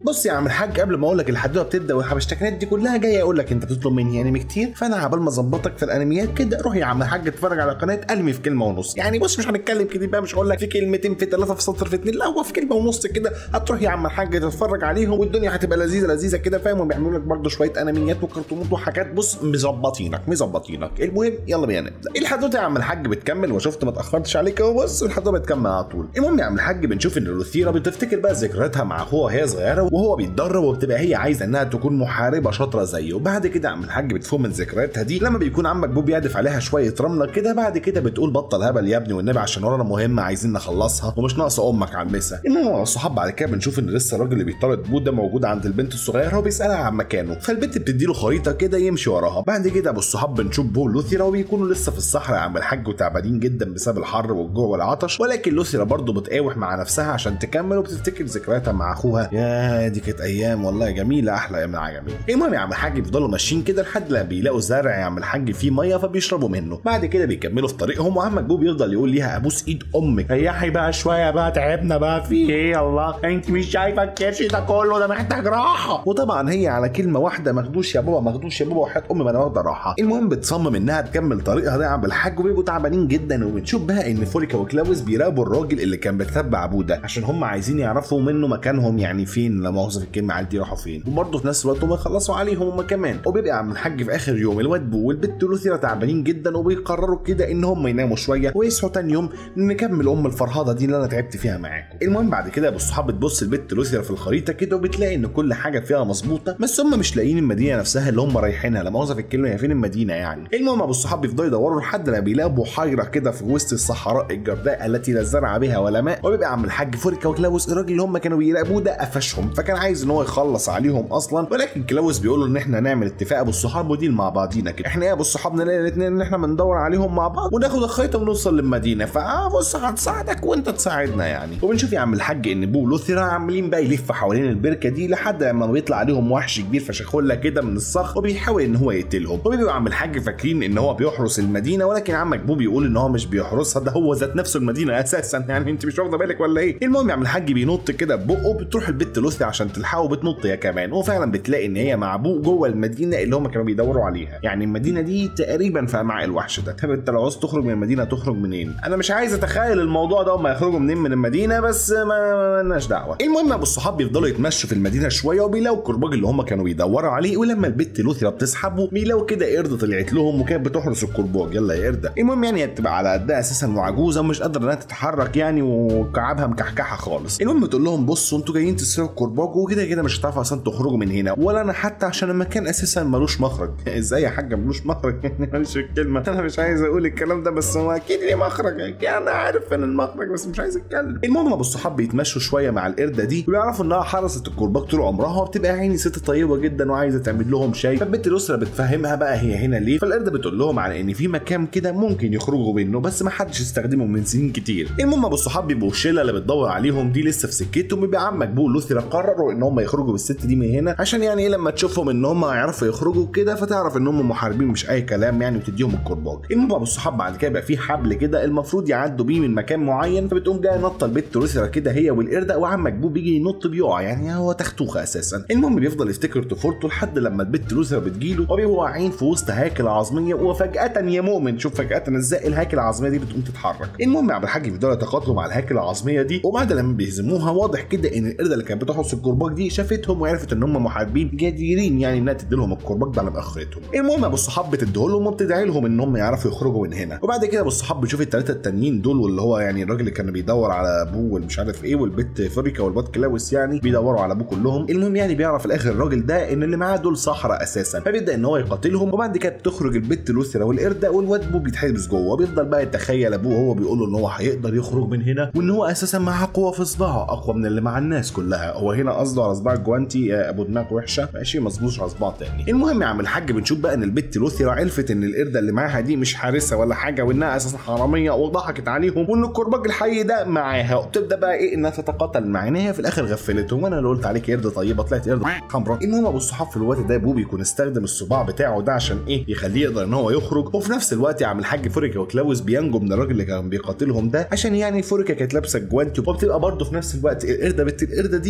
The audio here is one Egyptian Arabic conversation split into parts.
بص يا عم الحاج قبل ما اقول لك الحدوته بتبدا والحبشتكنات دي كلها جايه اقول لك انت بتطلب مني انمي كتير فانا عبال ما اظبطك في الانميات كده روح يا عم الحاج اتفرج على قناه انمي في كلمه ونص يعني بص مش هنتكلم كتير بقى مش هقول لك في كلمتين في ثلاثه في سطر في اتنين لا هو في كلمه ونص كده هتروح يا عم الحاج تتفرج عليهم والدنيا هتبقى لذيذه لذيذه كده فاهم وبيعملوا لك برضه شويه انميات وكرتونات وحاجات بص مظبطينك مظبطينك المهم يلا بينا نبدا الحدوته يا عم الحاج بتكمل وشفت ما اتاخرتش عليك اهو بص الحدوته بتكمل على طول المهم يا عم الحاج بنشوف ان لوثيرا بتفتكر بقى ذكرياتها مع اخوها وهي صغيره وهو بيتدرب وبتبقى هي عايزه انها تكون محاربه شاطره زيه وبعد كده عم الحاج بتفهم من ذكرياتها دي لما بيكون عمك بوب يعدف عليها شويه رمله كده بعد كده بتقول بطل هبل يا ابني والنبي عشان ورانا مهمه عايزين نخلصها ومش ناقصه امك عمسه المهم مع الصحاب بعد كده بنشوف ان لسه الراجل اللي بيطارد بو ده موجود عند البنت الصغيره وبيسالها عن مكانه فالبنت بتديله خريطه كده يمشي وراها بعد كده ابو الصحاب بنشوف بو ولوثيرا وبيكونوا لسه في الصحراء عم الحاج وتعبانين جدا بسبب الحر والجوع والعطش ولكن لوثيرا برضه بتقاوح مع نفسها عشان تكمل وبتفتكر ذكرياتها مع اخوها يا دي كانت ايام والله جميله احلى ايام العجمي المهم يا عم الحاج بيفضلوا ماشيين كده لحد لما بيلاقوا زرع يا عم الحاج فيه ميه فبيشربوا منه بعد كده بيكملوا في طريقهم وعمك بو بيفضل يقول ليها ابوس ايد امك ريحي بقى شويه بقى تعبنا بقى في ايه الله انت مش شايفه الكرش ده كله ده محتاج راحه وطبعا هي على كلمه واحده مخدوش يا بابا مخدوش يا بابا وحياه امي ما انا واخده راحه المهم بتصمم انها تكمل طريقها ده يا عم الحاج وبيبقوا تعبانين جدا وبنشوف بقى ان فوليكا وكلاوس بيراقبوا الراجل اللي كان بيتبع ابوه ده عشان هم عايزين يعرفوا منه مكانهم يعني فين لا مؤاخذه في الكلمه عادي راحوا فين وبرضه في نفس الوقت هم يخلصوا عليهم هم كمان وبيبقى عم الحاج في اخر يوم الواد بو والبت لوثيرا تعبانين جدا وبيقرروا كده ان هم يناموا شويه ويصحوا تاني يوم نكمل ام الفرهده دي اللي انا تعبت فيها معاكم المهم بعد كده ابو الصحاب بتبص البت لوثيرا في الخريطه كده وبتلاقي ان كل حاجه فيها مظبوطه بس هم مش لاقيين المدينه نفسها اللي هم رايحينها لا مؤاخذه في الكلمه هي فين المدينه يعني المهم ابو الصحاب بيفضلوا يدوروا لحد ما بيلاقوا بحيره كده في وسط الصحراء الجرداء التي لا زرع بها ولا ماء وبيبقى عم الحاج فوريكا وكلاوس الراجل اللي هم كانوا بيراقبوه ده قفشهم فكان عايز ان هو يخلص عليهم اصلا ولكن كلاوس بيقول له ان احنا نعمل اتفاق ابو الصحاب وديل مع بعضينا كده احنا يا ابو الصحاب نلاقي الاثنين ان احنا بندور عليهم مع بعض وناخد الخيطه ونوصل للمدينه فبص هتساعدك وانت تساعدنا يعني وبنشوف يا عم الحاج ان بو ولوثيرا عاملين بقى يلف حوالين البركه دي لحد لما بيطلع عليهم وحش كبير فشخوله كده من الصخر وبيحاول ان هو يقتلهم وبيبقى عم الحاج فاكرين ان هو بيحرس المدينه ولكن عمك بو بيقول ان هو مش بيحرسها ده هو ذات نفسه المدينه اساسا يعني انت مش واخده بالك ولا ايه المهم يا عم الحاج بينط كده ببقه بتروح البت لوثي عشان تلحقه وبتنط هي كمان وفعلا بتلاقي ان هي مع ابوه جوه المدينه اللي هم كانوا بيدوروا عليها يعني المدينه دي تقريبا في امعاء الوحش ده طب انت لو عاوز تخرج من المدينه تخرج منين انا مش عايز اتخيل الموضوع ده هم يخرجوا منين من المدينه بس ما لناش دعوه المهم ابو الصحاب بيفضلوا يتمشوا في المدينه شويه وبيلاقوا الكرباج اللي هم كانوا بيدوروا عليه ولما البت لوثيرا بتسحبه بيلاقوا كده قرده طلعت لهم وكانت بتحرس الكرباج يلا يا قرده المهم يعني هي بتبقى على قدها اساسا وعجوزه ومش قادره انها تتحرك يعني وكعبها مكحكحه خالص المهم تقول لهم بصوا انتوا جايين تسرقوا الكرباج وكده كده مش هتعرفوا اصلا تخرجوا من هنا ولا انا حتى عشان المكان اساسا ملوش مخرج ازاي يا حاجه ملوش مخرج معلش الكلمه انا مش عايز اقول الكلام ده بس هو اكيد ليه مخرج انا عارف ان المخرج بس مش عايز اتكلم المهم ابو الصحاب بيتمشوا شويه مع القرده دي وبيعرفوا انها حرست الكرباج طول عمرها وبتبقى عيني ست طيبه جدا وعايزه تعمل لهم شاي فالبنت الاسره بتفهمها بقى هي هنا ليه فالقرده بتقول لهم على ان في مكان كده ممكن يخرجوا منه بس ما حدش استخدمه من سنين كتير المهم ابو الصحاب بيبقوا الشله اللي بتدور عليهم دي لسه في سكتهم بيبقى عمك بو لوثيرا قرروا ان هم يخرجوا بالست دي من هنا عشان يعني ايه لما تشوفهم ان هم هيعرفوا يخرجوا كده فتعرف ان هم محاربين مش اي كلام يعني وتديهم الكرباج المهم ابو الصحاب بعد كده بقى في حبل كده المفروض يعدوا بيه من مكان معين فبتقوم جايه نطه البت لوثيرا كده هي والقرده وعمك بو بيجي ينط بيقع يعني هو تختوخه اساسا المهم بيفضل يفتكر طفولته لحد لما البت لوثيرا بتجيله وبيبقوا واقعين في وسط هياكل عظميه وفجاه يا مؤمن شوف فجاه ازاي الهياكل العظميه دي بتقوم تتحرك المهم عبد الحاج بيفضلوا يتقاتلوا مع الهياكل العظميه دي وبعد لما بيهزموها واضح كده ان القرده اللي كانت بتحرس الكرباج دي شافتهم وعرفت ان هم محاربين جديرين يعني انها تدي لهم الكرباج بعد اخرتهم المهم ابو الصحاب بتديه لهم وبتدعي لهم ان هم يعرفوا يخرجوا من هنا وبعد كده ابو الصحاب بيشوف الثلاثه التانيين دول واللي هو يعني الراجل اللي كان بيدور على ابوه والمش عارف ايه والبت فابريكا والواد كلاوس يعني بيدوروا على ابوه كلهم المهم يعني بيعرف في الاخر الراجل ده ان اللي معاه دول صحراء اساسا فبيبدا ان هو يقاتلهم وبعد كده بتخرج البت لوثيرا والقرده والواد بو بيتحبس جوه وبيفضل بقى يتخيل ابوه وهو بيقول له ان هو هيقدر يخرج من هنا وان هو اساسا معاه قوه في صباعه اقوى من اللي مع الناس كلها هو هنا قصده على صباع جوانتي يا ابو دماغ وحشه ماشي مظبوط على صباع تاني المهم يا عم الحاج بنشوف بقى ان البت لوثيرا عرفت ان القرده اللي معاها دي مش حارسه ولا حاجه وانها اساسا حراميه وضحكت عليهم وان الكرباج الحي ده معاها وبتبدا بقى ايه انها تتقاتل معاه إن هي في الاخر غفلتهم وانا اللي قلت عليك قرده طيبه طلعت قرده حمراء المهم ابو الصحاب في الوقت ده ابوه بيكون استخدم الصباع بتاعه ده عشان ايه يخليه يقدر ان هو يخرج وفي نفس الوقت يا عم الحاج فوريكا وكلاوس بينجوا من الراجل اللي كان بيقاتلهم ده عشان يعني فوريكا كانت لابسه جوانتي وبتبقى برضه في نفس الوقت القرده بنت القرده دي هربت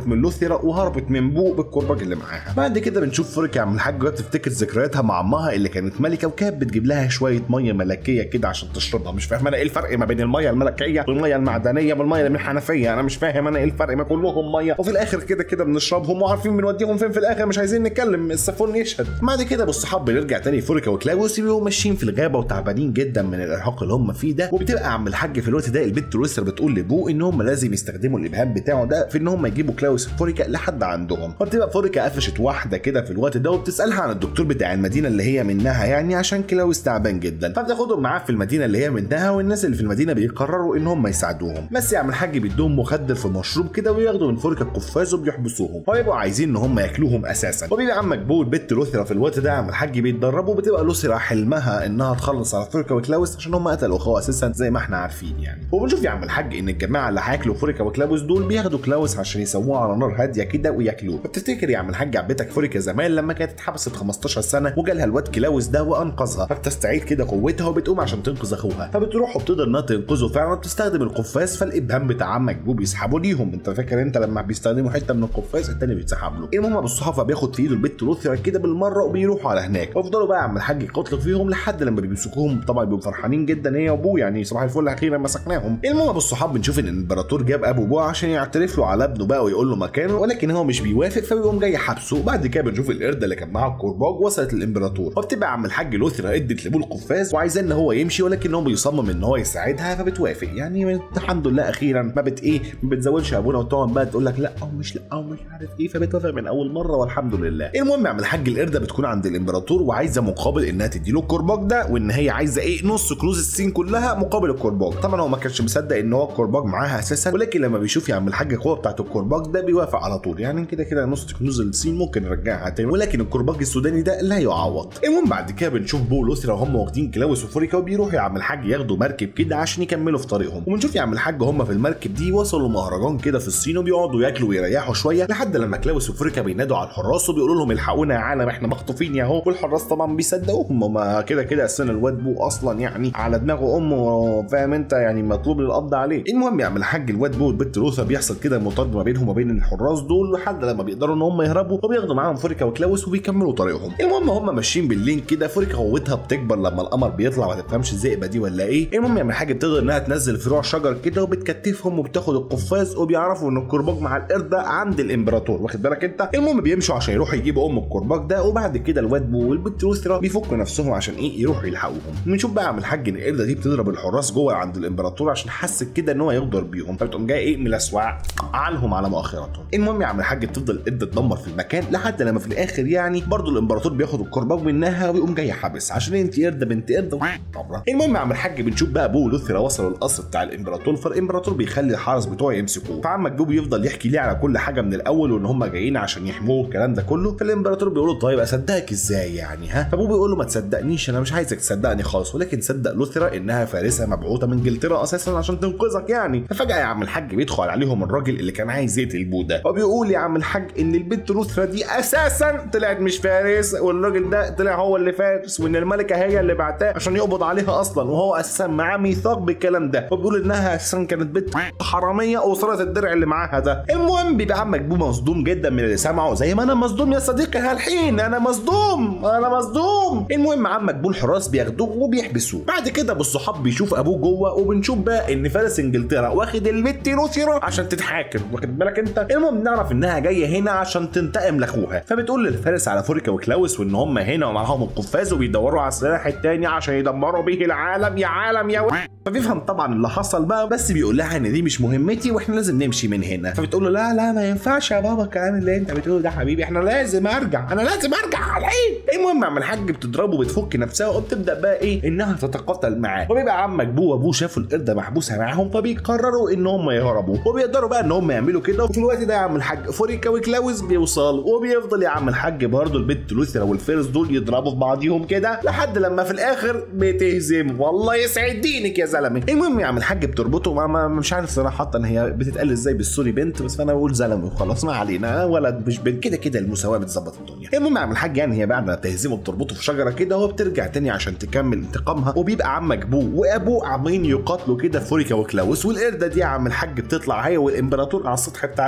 هربت من لوثيرا وهربت من بو بالكرباج اللي معاها بعد كده بنشوف فوريكا يا عم الحاج وهي بتفتكر ذكرياتها مع امها اللي كانت ملكه وكانت بتجيب لها شويه ميه ملكيه كده عشان تشربها مش فاهم انا ايه الفرق ما بين الميه الملكيه والميه المعدنيه والميه اللي من الحنفيه انا مش فاهم انا ايه الفرق ما كلهم ميه وفي الاخر كده كده بنشربهم وعارفين بنوديهم فين في الاخر مش عايزين نتكلم السفون يشهد بعد كده بالصحاب بنرجع تاني فوريكا وكلاوس بيبقوا ماشيين في الغابه وتعبانين جدا من الارهاق اللي هم فيه ده وبتبقى عم الحاج في الوقت ده البنت لويسر بتقول لبو ان هم لازم يستخدموا الابهام بتاعه ده في ان هم يجيبوا كلاوس فوريكا لحد عندهم فبتبقى فوريكا قفشت واحده كده في الوقت ده وبتسالها عن الدكتور بتاع المدينه اللي هي منها يعني عشان كلاوس تعبان جدا فبتاخدهم معاه في المدينه اللي هي منها والناس اللي في المدينه بيقرروا ان هم يساعدوهم بس يا عم الحاج بيدوهم مخدر في مشروب كده وياخدوا من فوريكا القفاز وبيحبسوهم فبيبقوا عايزين ان هم ياكلوهم اساسا وبيبقى عمك بو والبت لوثرا في الوقت ده عم الحاج بيتدربوا وبتبقى لوثرا حلمها انها تخلص على فوريكا وكلاوس عشان هم قتلوا اخوها اساسا زي ما احنا عارفين يعني وبنشوف يا عم الحاج ان الجماعه اللي هياكلوا فوريكا وكلاوس دول بياخدوا كلاوس عشان يسووه على نار هاديه كده وياكلوه فبتفتكر يا عم الحاج عبتك فوريكا زمان لما كانت اتحبست 15 سنه وجالها الواد كلاوس ده وانقذها فبتستعيد كده قوتها وبتقوم عشان تنقذ اخوها فبتروح وبتقدر انها تنقذه فعلا بتستخدم القفاز فالابهام بتاع عمك بو بيسحبوا ليهم انت فاكر انت لما بيستخدموا حته من القفاز التاني بيتسحب له المهم ابو الصحافه بياخد في ايده البت لوثرا كده بالمره وبيروحوا على هناك ويفضلوا بقى عم الحاج يقتلوا فيهم لحد لما بيمسكوهم طبعا بيبقوا فرحانين جدا هي وابوه يعني صباح الفل اخيرا مسكناهم المهم ابو الصحاب بنشوف ان الامبراطور جاب ابو بو عشان يعترف له على ابنه بقى ويقول له مكانه ولكن هو مش بيوافق فبيقوم جاي حبسه وبعد كده بنشوف القرده اللي كان معاها الكرباج وصلت للامبراطور وبتبقى عم الحاج لوثرا ادت لابوه القفاز وعايزاه ان هو يمشي ولكن هو بيصمم ان هو يساعدها فبتوافق يعني الحمد لله اخيرا ما بت ايه ما بتزودش ابونا وتقعد بقى تقول لك لا او مش لا او مش عارف ايه فبتوافق من اول مره والحمد لله المهم عم الحاج القرده بتكون عند الامبراطور وعايزه مقابل انها تدي له الكرباج ده وان هي عايزه ايه نص كنوز الصين كلها مقابل الكرباج طبعا هو ما كانش مصدق ان هو الكرباج معاها اساسا ولكن لما بيشوف يا عم الحاج القوه بتاعت الكرباج ده بيوافق على طول يعني كده كده نص كنوز الصين ممكن نرجعها تاني ولكن الكرباج السوداني ده لا يعوض المهم بعد كده بنشوف بو لوسرا وهم واخدين كلاوس وفوريكا وبيروحوا يا عم الحاج ياخدوا مركب كده عشان يكملوا في طريقهم وبنشوف يا عم الحاج هم في المركب دي وصلوا مهرجان كده في الصين وبيقعدوا ياكلوا ويريحوا شويه لحد لما كلاوس وفوريكا بينادوا على الحراس وبيقولوا لهم الحقونا يا عالم احنا مخطوفين يا اهو والحراس طبعا بيصدقوهم هما كده كده اساسا الواد بو اصلا يعني على دماغه امه فاهم انت يعني مطلوب للقبض عليه المهم يا عم الحاج الواد بو والبت روثا بيحصل كده مطارده ما بينهم وبين الحراس دول لحد لما بيقدروا ان هم يهربوا وبياخدوا معاهم فوريكا وكلاوس وبيكملوا طريقهم المهم هم ماشيين بالليل كده فوريكا قوتها بتكبر لما القمر بيطلع ما تفهمش الذئبه دي ولا ايه المهم يا عم الحاج بتقدر انها تنزل فروع شجر كده وبتكتفهم وبتاخد القفاز وبيعرفوا ان الكرباج مع القرده عند الامبراطور واخد بالك انت المهم بيمشوا عشان يروحوا يجيبوا ام الكرباج ده وبعد كده الواد بو والبت روثرا بيفكوا نفسهم عشان ايه يروحوا يلحقوهم بنشوف بقى عم الحاج ان القرده دي بتضرب الحراس جوه عند الامبراطور عشان حست كده ان هو يغدر بيهم فبتقوم جايه ايه ملسوعه عنهم على مؤخرتهم المهم يا عم الحاج بتفضل القرده تدمر في المكان لحد لما في الاخر يعني برضو الامبراطور بياخد الكرباج منها ويقوم جاي حابس عشان انت قرده بنت قرده طبعا المهم يا عم الحاج بنشوف بقى بو ولوثرا وصلوا القصر بتاع الامبراطور فالامبراطور بيخلي الحرس بتوعه يمسكوه فعمك بو بيفضل يحكي ليه على كل حاجه من الاول وان هم جايين عشان يحموه الكلام ده كله فالامبراطور بيقول له طيب اصدقك ازاي يعني ها فابوه بيقول له ما تصدقنيش انا مش عايزك تصدقني خالص ولكن صدق لوثرا انها فارسه مبعوثه من انجلترا اساسا عشان تنقذك يعني ففجاه يا عم الحاج بيدخل عليهم الراجل اللي كان عايز يقتل بو ده وبيقول يا عم الحاج ان البنت لوثرا دي اساسا طلعت مش فارس والراجل ده طلع هو اللي فارس وان الملكه هي اللي بعتاه عشان يقبض عليها اصلا وهو اساسا معاه ميثاق بالكلام ده وبيقول انها اساسا كانت بنت حراميه وصلت الدرع اللي معاها ده المهم بيبقى عمك بو مصدوم جدا من اللي سمعه زي ما انا مصدوم يا صديقي هالحين انا مصدوم انا مصدوم المهم عمك بو الحراس بياخدوه وبيحبسوه بعد كده بالصحاب بيشوف ابوه جوه وبنشوف بقى ان فارس انجلترا واخد البت روثيرا عشان تتحاكم واخد بالك انت المهم نعرف انها جايه هنا عشان تنتقم لاخوها فبتقول للفارس على فوريكا وكلاوس وان هم هنا ومعاهم القفاز وبيدوروا على السلاح التاني عشان يدمروا به العالم يا عالم يا و... فبيفهم طبعا اللي حصل بقى بس بيقول لها ان دي مش مهمتي واحنا لازم نمشي من هنا فبتقول له لا لا ما ينفعش يا بابا الكلام اللي انت بتقوله ده حبيبي احنا لازم ارجع انا لازم ارجع على العين المهم عم الحاج بتضربه بتفك نفسها وبتبدا بقى ايه انها تتقاتل معاه وبيبقى عمك بو وابوه شافوا القرده محبوسه معاهم فبيقرروا ان هم يهربوا وبيقدروا بقى ان هم يعملوا كده وفي الوقت ده يا عم الحاج فوريكا وكلاوس بيوصلوا وبيفضل يا عم الحاج برضه البت لوثرا والفارس دول يضربوا في بعضيهم كده لحد لما في الاخر بتهزم والله يسعد دينك يا زلمه المهم يا عم الحاج بتربطه ما ما مش عارف صراحه ان هي بتتقال ازاي بالسوري بنت بس فانا بقول زلمه وخلاص ما علينا ولد مش بنت كده كده المساواه بتظبط الدنيا المهم يا عم الحاج يعني هي بعد ما بتهزمه بتربطه في شجره كده وهو بترجع تاني عشان تكمل انتقامها وبيبقى عمك بو وابوه عمالين يقاتلوا كده فوريكا وكلاوس والقرده دي يا عم الحاج بتطلع هي والامبراطور على السطح بتاع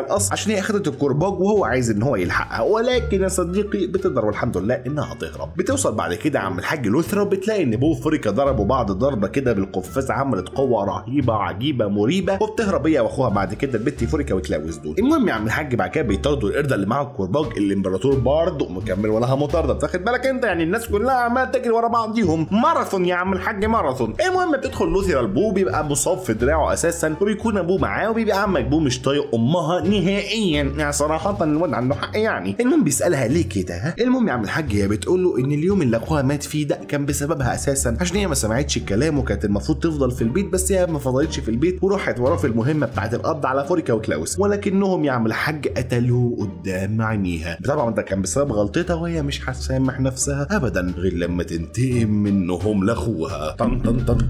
القصر عشان هي اخدت الكرباج وهو عايز ان هو يلحقها ولكن يا صديقي بتقدر والحمد لله انها تهرب بتوصل بعد كده عم الحاج لوثرا وبتلاقي ان بو وفوريكا ضربوا بعض ضربه كده بالقفاز عملت قوه رهيبه عجيبه مريبه وبتهرب هي واخوها بعد كده البت فوريكا وكلاوس دول المهم يا عم الحاج بعد كده بيطاردوا القرده اللي معاها الكرباج الامبراطور برضه مكمل وراها مطارده تاخد بالك انت يعني الناس كلها عماله تجري ورا بعضيهم ماراثون يا عم الحاج ماراثون المهم بتدخل لوثرا البو بيبقى مصاب في دراعه اساسا وبيكون ابوه معاه وبيبقى عمك بو مش طايق امها نهائيا يعني صراحه الواد عنده حق يعني المهم بيسالها ليه كده ها المهم يا عم الحاج هي بتقول له ان اليوم اللي اخوها مات فيه ده كان بسببها اساسا عشان هي ما سمعتش الكلام وكانت المفروض تفضل في البيت بس هي ما فضلتش في البيت وراحت وراه في المهمه بتاعت القبض على فوريكا وكلاوس ولكنهم يا عم الحاج قتلوه قدام عينيها طبعا ده كان بسبب غلطتها وهي مش هتسامح نفسها ابدا غير لما تنتقم منهم لاخوها طن طن طن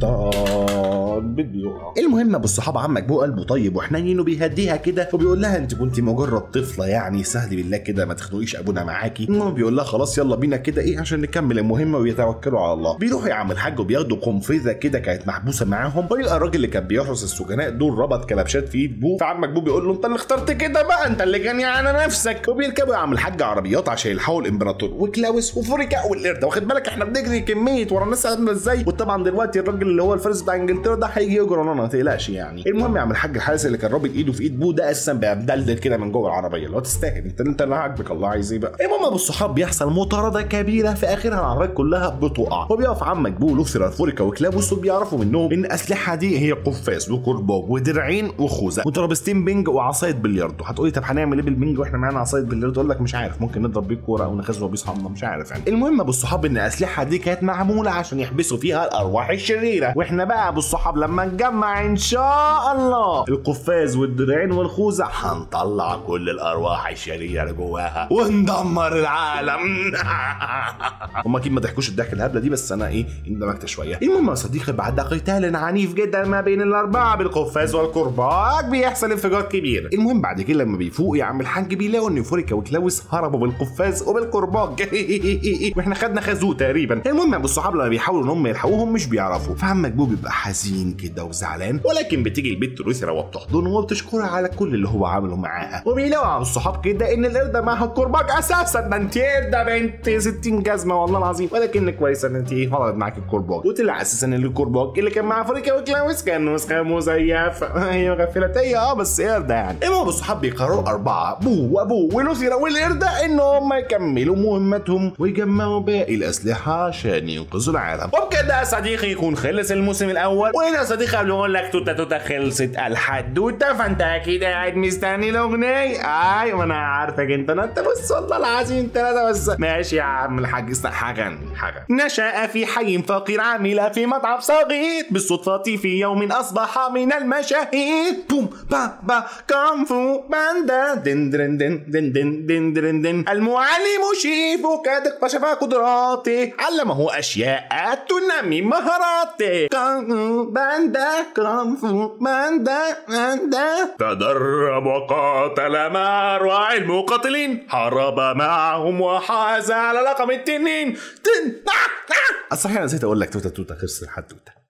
طن بيقع المهم ابو الصحاب عمك بو قلبه طيب وحنين وبيهديها كده وبيقول لها انت كنت مجرد طفله يعني سهل بالله كده ما تخنقيش ابونا معاكي المهم بيقول لها خلاص يلا بينا كده ايه عشان نكمل المهمه ويتوكلوا على الله بيروحوا يا عم الحاج وبياخدوا قنفذه كده كانت محبوسه معاهم ويبقى الراجل اللي كان بيحرس السجناء دول ربط كلبشات في ايد بو فعمك بو بيقول له انت اللي اخترت كده بقى انت اللي جاني على نفسك وبيركبوا يا عم الحاج عربيات عشان يلحقوا الامبراطور وكلاوس وفوريكا والقرده واخد بالك احنا بنجري كميه ورا الناس عامله ازاي وطبعا دلوقتي الراجل اللي هو الفارس بتاع انجلترا ده هيجي يجري ورانا ما تقلقش يعني المهم يا عم الحاج الحارس اللي كان رابط ايده في ايد بو ده اساسا بقى مدلدل كده من جوه العربيه اللي هو تستاهل انت انت اللي عاجبك الله عايز ايه بقى المهم ابو الصحاب بيحصل مطارده كبيره في اخرها العربيات كلها بتقع وبيقف عمك بو لوثر فوريكا وكلابوس وبيعرفوا منهم ان الاسلحه دي هي قفاز وكرباج ودرعين وخوذه وترابستين بنج وعصايه بلياردو هتقولي طب هنعمل ايه بالبنج واحنا معانا عصايه بلياردو اقول لك مش عارف ممكن نضرب بيه كوره او نخزوه بيه صحابنا مش عارف يعني المهم ابو الصحاب ان الاسلحه دي كانت معموله عشان يحبسوا فيها الارواح الشريره واحنا بقى ابو الصحاب لما نجمع ان شاء الله القفاز والدرعين والخوذه هنطلع كل الارواح الشريره اللي جواها وندمر العالم هم اكيد ما ضحكوش الضحكه الهبله دي بس انا ايه اندمجت شويه المهم يا صديقي بعد قتال عنيف جدا ما بين الاربعه بالقفاز والكرباج بيحصل انفجار كبير المهم بعد كده لما بيفوق يا عم الحاج بيلاقوا ان فوريكا وكلاوس هربوا بالقفاز وبالكرباج واحنا خدنا خازوق تقريبا المهم يا ابو الصحاب لما بيحاولوا ان هم يلحقوهم مش بيعرفوا فعمك بو بيبقى حزين كده وزعلان ولكن بتيجي البت لوثرا وبتحضنه وبتشكرها على كل اللي هو عمله معاها وبيلاقوا على الصحاب كده ان القرده معاها الكرباج اساسا ده انت قرده بنت 60 جزمه والله العظيم ولكن كويس ان انت ايه فضلت معاك الكرباج وطلع اساسا ان الكرباج اللي كان مع فريكا وكلاوس كان نسخه مزيفه هي غفلتيه اه بس قرده يعني المهم الصحاب بيقرروا اربعه بو وابو ولوثرا والقرده ان هم يكملوا مهمتهم ويجمعوا باقي الاسلحه عشان ينقذوا العالم وبكده يا صديقي يكون خلص الموسم الاول وهنا يا صديقي قبل ما اقول لك توتا توتا خلصت الحدوته فانت اكيد قاعد مستني الاغنيه ايوه انا عارفك انت انت بص والله العظيم ثلاثه بس ماشي يا عم الحاج استنى حاجه حاجه نشا في حي فقير عامل في مطعم صغير بالصدفه في يوم اصبح من المشاهير بوم با با كونفو باندا دن درن دن دن دن دن درن دن المعلم شيفو قد اكتشف قدراته علمه اشياء تنمي مهاراته كونغ باندا كونفو باندا باندا تدرب وقاتل مع أروع المقاتلين حارب معهم وحاز على لقب التنين تن صحيح انا نسيت اقول لك توتا توتا خلص الحدوته